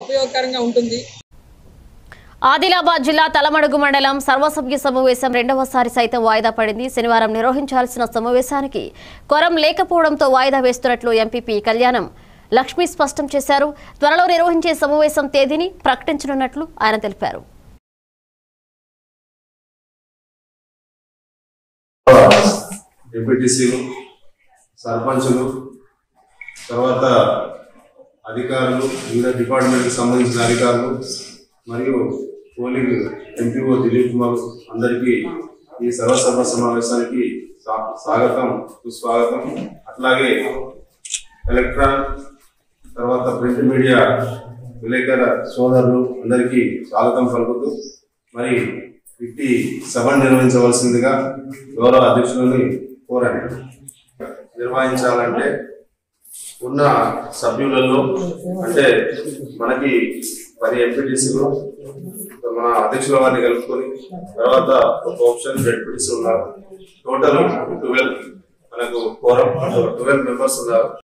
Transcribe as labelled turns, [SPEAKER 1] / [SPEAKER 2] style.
[SPEAKER 1] ఉపయోగకరంగా ఉంటుంది
[SPEAKER 2] ఆదిలాబాద్ జిల్లా తలమడుగు మండలం సర్వసభ్య సమావేశం రెండవసారి సైతం వాయిదా పడింది శనివారం నిర్వహించాల్సిన సమావేశానికి కొరం లేకపోవడంతో వాయిదా వేస్తున్నట్లు ఎంపీపీ కళ్యాణం లక్ష్మి స్పష్టం చేశారు త్వరలో నిర్వహించే సమావేశం తేదీని ప్రకటించనున్నట్లు ఆయన తెలిపారు
[SPEAKER 3] ఎంపీటీసీలు సర్పంచులు తర్వాత అధికారులు వివిధ డిపార్ట్మెంట్కి సంబంధించిన అధికారులు మరియు పోలింగ్ ఎంపీఓ దిలీప్ కుమార్ అందరికీ ఈ సర్వసభ సమావేశానికి స్వా- స్వాగతం సుస్వాగతం అట్లాగే ఎలక్ట్రాన్ తర్వాత ప్రింట్ మీడియా విలేకరుల సోదరులు అందరికీ స్వాగతం పలుకుతూ మరి ఇట్టి సభను నిర్వహించవలసిందిగా గౌరవ అధ్యక్షులని కోరండి నిర్వహించాలంటే ఉన్న సభ్యులలో అంటే మనకి పది ఎంపీటీసీలు మన అధ్యక్షుల వారిని కలుపుకొని తర్వాత ఒక ఆప్షన్ జడ్పీటీసీ ఉన్నారు టోటల్ ట్వెల్వ్ మనకు ఫోరం ట్వెల్వ్ మెంబర్స్ ఉన్నారు